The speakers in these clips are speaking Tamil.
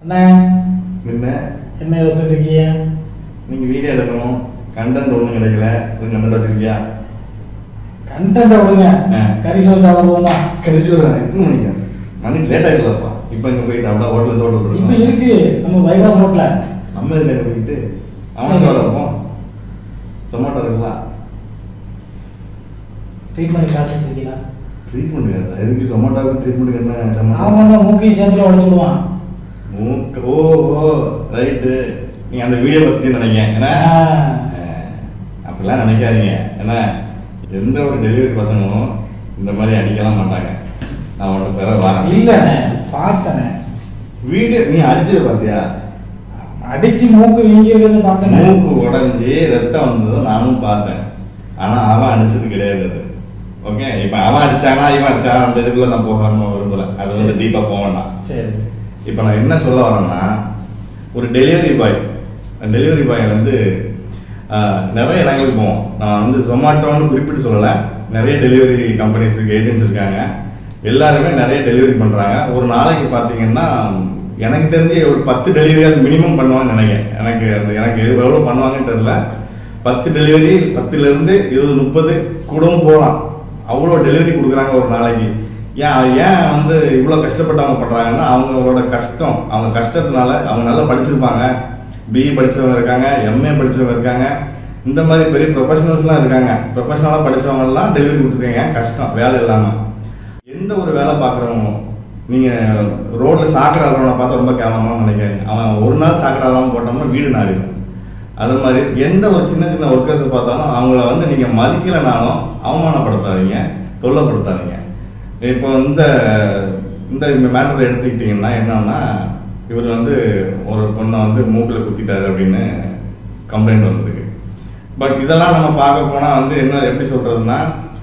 அண்ணா என்ன என்ன யோசிச்சுட்டு இருக்கீங்க நீங்க வீடியோ எடுக்கணும் கண்டென்ட் ஒன்றும் கிடைக்கல இது கண்டென்ட் வச்சிருக்கியா கண்டென்ட் விடுங்க ஆ. கறி சோறு சாப்பிட போமா கழிச்சு வரேன் எத்தனை மணிக்கு மணிக்கு லேட் ஆகிடலப்பா இப்போ இங்கே போய் சாப்பிட்டா ஹோட்டலில் ஹோட்டல் இப்ப இருக்கோம் இருக்கு நம்ம பைபாஸ் ரோட்ல நம்ம இதில் போயிட்டு அவனுக்கு வரப்போம் சொமாட்டோ இருக்கலாம் ட்ரீட்மெண்ட் காசு எடுத்துருக்கீங்களா ட்ரீட்மெண்ட் கிடையாது எதுக்கு சொமாட்டோவுக்கு ட்ரீட்மெண்ட் என்ன அவன் சொமாட்டோ வந்து மூக்கையும் சேர்த்துல உடச்சு விடுவான் மூக்கு ஓ ஓ ரைட்டு நீங்க அந்த வீடியோ பத்தி நினைங்க ஏன்னா ஆ. அஹ், அப்படிலாம் நினைக்காதீங்க ஏன்னா எந்த ஒரு டெலிவரி பசங்களும் இந்த மாதிரி அடிக்கலாம் மாட்டாங்க நான் உனக்கு பெற வரேன் இல்லண்ணே பார்த்தனே வீடியோ நீ அடிச்சது பாத்தியா அடிச்சு மூக்கு வீங்கி இருக்கிறது பார்த்தனே மூக்கு உடைஞ்சு ரத்தம் வந்ததை நானும் பார்த்தேன் ஆனா அவன் அடிச்சது கிடையாது அது ஓகே இப்ப அவன் அடிச்சானா இவன் அடிச்சானா அந்த இதுக்குள்ள நான் போக விரும்பல அது வந்து சரி. டீப்பா போக வேண்டாம் சரி இப்போ நான் என்ன சொல்ல வரேன்னா ஒரு டெலிவரி பாய் டெலிவரி பாய் வந்து ஆஹ், நிறைய இடங்களுக்கு போவோம் நான் வந்து ஜொமாட்டோன்னு குறிப்பிட்டு சொல்லலை நிறைய டெலிவரி கம்பெனிஸ் இருக்கு ஏஜென்ட்ஸ் இருக்காங்க எல்லாருமே நிறைய டெலிவரி பண்றாங்க ஒரு நாளைக்கு பார்த்தீங்கன்னா எனக்கு தெரிஞ்சு ஒரு பத்து டெலிவரியாவது மினிமம் பண்ணுவாங்கன்னு நினைக்கிறேன் எனக்கு அந்த எனக்கு எவ்வளோ பண்ணுவாங்கன்னு தெரியல பத்து டெலிவரி பத்துல இருந்து இருபது முப்பது கூடவும் போகலாம் அவ்வளோ டெலிவரி கொடுக்குறாங்க ஒரு நாளைக்கு ஏன் ஏன் வந்து இவ்வளோ கஷ்டப்பட்டவங்க பண்றாங்கன்னா அவங்களோட கஷ்டம் அவங்க கஷ்டத்தினால அவங்க நல்லா படிச்சிருப்பாங்க பிஇ படிச்சவங்க இருக்காங்க எம்ஏ படிச்சவங்க இருக்காங்க இந்த மாதிரி பெரிய ப்ரொஃபஷனல்ஸ்லாம் இருக்காங்க ப்ரொஃபஷனலாக படிச்சவங்க எல்லாம் டெலிவரி கொடுத்துருக்காங்க கஷ்டம் வேலை இல்லாம எந்த ஒரு வேலை பார்க்குறவங்க நீங்க ரோட்ல சாக்கடை அறவனை பார்த்தா ரொம்ப கேவலமா நினைக்காதீங்க அவன் ஒரு நாள் சாக்கடை அறவன் போட்டோம்னா வீடு நாரிடும் அது மாதிரி எந்த ஒரு சின்ன சின்ன ஒர்க்கர்ஸை பார்த்தாலும் அவங்கள வந்து நீங்க மதிக்கலைனாலும் அவமானப்படுத்தாதீங்க தொல்லைப்படுத்தாதீங்க இப்போ இந்த இந்த மேட்டரை எடுத்துக்கிட்டீங்கன்னா என்னன்னா இவர் வந்து ஒரு பொண்ணை வந்து மூக்கில் குத்திட்டாரு அப்படின்னு கம்ப்ளைண்ட் வந்திருக்கு பட் இதெல்லாம் நம்ம பார்க்க போனா வந்து என்ன எப்படி சொல்றதுன்னா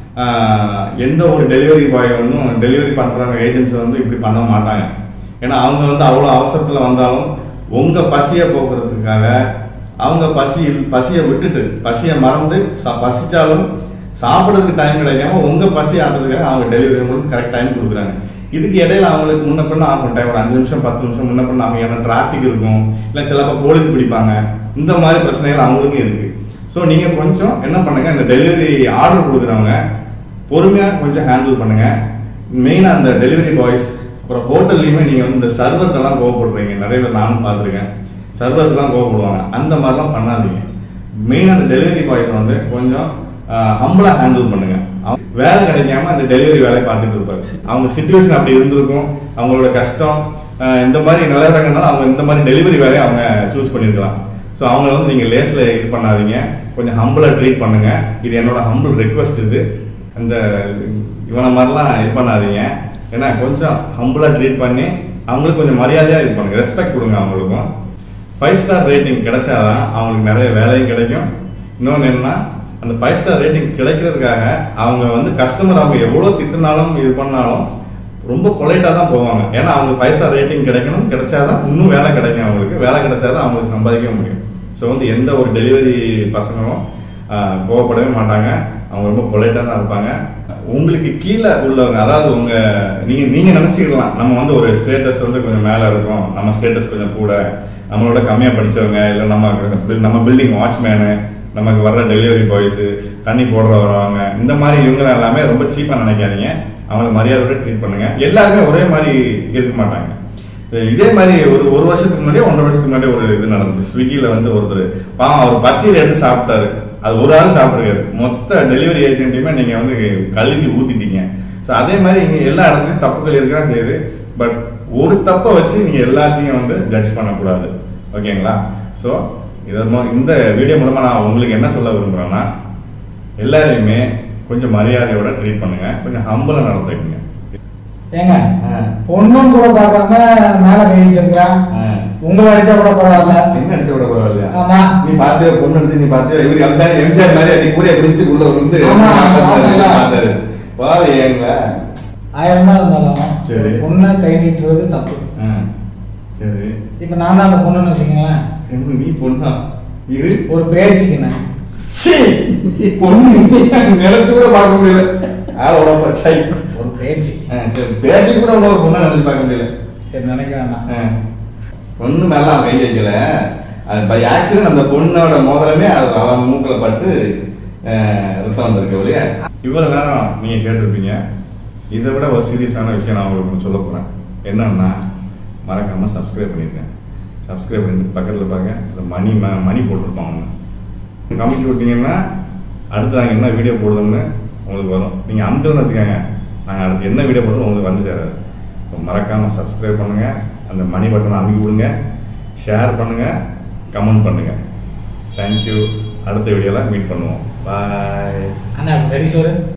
ஆஹ், எந்த ஒரு டெலிவரி பாய் வந்தும் டெலிவரி பண்றவங்க ஏஜென்ட்ஸ் வந்து இப்படி பண்ண மாட்டாங்க ஏன்னா அவங்க வந்து அவ்வளோ அவசரத்துல வந்தாலும் உங்க பசியை போக்குறதுக்காக அவங்க பசி பசியை விட்டுட்டு பசியை மறந்து ச- பசிச்சாலும் சாப்பிடுறதுக்கு டைம் கிடைக்காம உங்க பசி ஆடுறதுக்காக அவங்க டெலிவரி உங்களுக்கு கரெக்ட் டைம் கொடுக்குறாங்க இதுக்கு இடையில அவங்களுக்கு முன்ன பின்ன ஆகும் டைம் ஒரு அஞ்சு நிமிஷம் பத்து நிமிஷம் முன்ன பின்ன ஆகும் ஏன்னா டிராஃபிக் இருக்கும் இல்லை சிலப்போ போலீஸ் பிடிப்பாங்க இந்த மாதிரி பிரச்சனைகள் அவங்களுக்கும் இருக்கு ஸோ நீங்க கொஞ்சம் என்ன பண்ணுங்க இந்த டெலிவரி ஆர்டர் கொடுக்குறவங்க பொறுமையா கொஞ்சம் ஹேண்டில் பண்ணுங்க மெயினா அந்த டெலிவரி பாய்ஸ் அப்புறம் ஹோட்டல்லையுமே நீங்க வந்து இந்த சர்வர்ட்டெல்லாம் கோவப்படுறீங்க நிறைய பேர் நானும் பார்த்துருக்கேன் சர்வர்ஸ்லாம் கோவப்படுவாங்க அந்த மாதிரிலாம் பண்ணாதீங்க மெயினாக அந்த டெலிவரி பாய்ஸ் வந்து கொஞ்சம் ஹம்பிளா ஹேண்டில் பண்ணுங்க அவங்க வேலை கிடைக்காம அந்த டெலிவரி வேலையை பார்த்துட்டு இருப்பாரு அவங்க சுச்சுவேஷன் அப்படி இருந்திருக்கும் அவங்களோட கஷ்டம் ஆஹ் இந்த மாதிரி நிலவரங்கள்னால அவங்க இந்த மாதிரி டெலிவரி வேலையை அவங்க சூஸ் பண்ணியிருக்கலாம் ஸோ அவங்க வந்து நீங்கள் லேஸில் இது பண்ணாதீங்க கொஞ்சம் ஹம்பிளாக ட்ரீட் பண்ணுங்க இது என்னோட ஹம்பிள் ரெக்வஸ்ட் இது அந்த இவனை மாதிரிலாம் இது பண்ணாதீங்க ஏன்னா கொஞ்சம் ஹம்பிளாக ட்ரீட் பண்ணி அவங்களுக்கு கொஞ்சம் மரியாதையாக இது பண்ணுங்க ரெஸ்பெக்ட் கொடுங்க அவங்களுக்கும் ஃபைவ் ஸ்டார் ரேட்டிங் கிடைச்சாதான் அவங்களுக்கு நிறைய வேலையும் கிடைக்கும் இன்னொன்று என்னன்னா அந்த ஃபைவ் ஸ்டார் ரேட்டிங் கிடைக்கிறதுக்காக அவங்க வந்து கஸ்டமர் அவங்க எவ்வளோ திட்டினாலும் இது பண்ணாலும் ரொம்ப பொலைட்டாக தான் போவாங்க ஏன்னா அவங்க ஃபைவ் ஸ்டார் ரேட்டிங் கிடைக்கணும் கிடைச்சாதான் இன்னும் வேலை கிடைக்கும் அவங்களுக்கு வேலை கிடைச்சாதான் அவங்களுக்கு சம்பாதிக்க முடியும் ஸோ வந்து எந்த ஒரு டெலிவரி பசங்களும் ஆஹ், கோவப்படவே மாட்டாங்க அவங்க ரொம்ப பொலைட்டாக தான் இருப்பாங்க உங்களுக்கு கீழே உள்ளவங்க அதாவது உங்க நீங்க நீங்க நினைச்சுக்கலாம் நம்ம வந்து ஒரு ஸ்டேட்டஸ் வந்து கொஞ்சம் மேல இருக்கும் நம்ம ஸ்டேட்டஸ் கொஞ்சம் கூட நம்மளோட கம்மியா படிச்சவங்க இல்ல நம்ம நம்ம பில்டிங் வாட்ச்மேனு நமக்கு வர்ற டெலிவரி பாய்ஸ் தண்ணி போடுற வரவங்க இந்த மாதிரி இவங்க எல்லாமே ரொம்ப சீப்பா நினைக்காதீங்க அவங்களை மரியாதையோட ட்ரீட் பண்ணுங்க எல்லாருமே ஒரே மாதிரி இருக்க மாட்டாங்க இதே மாதிரி ஒரு ஒரு வருஷத்துக்கு முன்னாடியே ஒன்றரை வருஷத்துக்கு முன்னாடி ஒரு இது நடந்துச்சு ஸ்விக்கில வந்து ஒருத்தர் பாவம் அவர் பசியில் எடுத்து சாப்பிட்டாரு அது ஒரு ஆள் சாப்பிட்ருக்காரு மொத்த டெலிவரி ஏஜென்ட்டையுமே நீங்க வந்து கழுவி ஊத்திட்டீங்க ஸோ அதே மாதிரி இங்க எல்லா இடத்துலயும் தப்புகள் இருக்கதான் செய்யுது பட் ஒரு தப்பை வச்சு நீங்க எல்லாத்தையும் வந்து ஜட்ஜ் பண்ணக்கூடாது ஓகேங்களா ஸோ இதன் மூ- இந்த வீடியோ மூலமா நான் உங்களுக்கு என்ன சொல்ல விரும்புறேன்னா எல்லாரையுமே கொஞ்சம் மரியாதையோட ட்ரீட் பண்ணுங்க கொஞ்சம் ஹம்பிளா நடந்துக்குங்க ஏங்க ஆ. பொண்ணும் கூட பார்க்காம மேல கை வச்சிருக்கிறான் ஆ. உங்களை அடிச்சா கூட பரவாயில்ல என்ன அடிச்ச விட பரவாயில்லையா ஆமா. நீ பார்த்து பொண்ணு அடிச்சு நீ பார்த்து இவரு அந்த எம்ஜிஆர் மாதிரி அடி கூறிய பிடிச்சிட்டு உள்ள வந்து ஆமா, ஆமா. பார்த்தாரு பாரு ஏங்க ஆயிரம் தான் இருந்தாலும் சரி. ஒரு பொண்ணை கை நீட்டுறது தப்பு ஆ, சரி இப்ப நான் தான் அந்த பொண்ணுன்னு வச்சுக்கோங்களேன் என்ன நீ பொண்ணா இது ஒரு பேச்சுக்குண்ணே சீ, நீ பொண்ணு நினைச்சு கூட பார்க்க முடியல ஆளோட சை ஒரு பேச்சு ஆ, சரி பேச்சு கூட இன்னொரு பொண்ணா நினைச்சு பார்க்க முடியல சரி நினைக்க வேண்டாம் ஆ, பொண்ணு மேல அவன் கை வைக்கல அது பை ஆக்சிடென்ட் அந்த பொண்ணோட மோதிரமே அது அவன் மூக்குல பட்டு அஹ், ரத்தம் வந்திருக்கு ஒழிய இவ்வளவு நேரம் நீங்க கேட்டிருப்பீங்க இதை விட ஒரு சீரியஸான விஷயம் நான் உங்களுக்கு ஒண்ணு சொல்ல போறேன் என்னன்னா மறக்காம சப்ஸ்கிரைப் பண்ணிருக்கேன் சப்ஸ்கிரைப் பண்ணி பக்கத்துல பாருங்க இந்த மணி ம- மணி போட்டிருப்பான் ஒன்று கமெண்ட் விட்டீங்கன்னா அடுத்து நாங்கள் என்ன வீடியோ போடுறோம்னு உங்களுக்கு வரும் நீங்கள் அமுக்கணும்னு வச்சுக்கோங்க நாங்கள் அடுத்து என்ன வீடியோ போடுறோம் உங்களுக்கு வந்து சேராது இப்போ மறக்காமல் சப்ஸ்கிரைப் பண்ணுங்கள் அந்த மணி பட்டனை அமைக்கி விடுங்க ஷேர் பண்ணுங்கள் கமெண்ட் பண்ணுங்கள் தேங்க்யூ அடுத்த வீடியோவில் மீட் பண்ணுவோம் பாய் அண்ணா கறி சோறு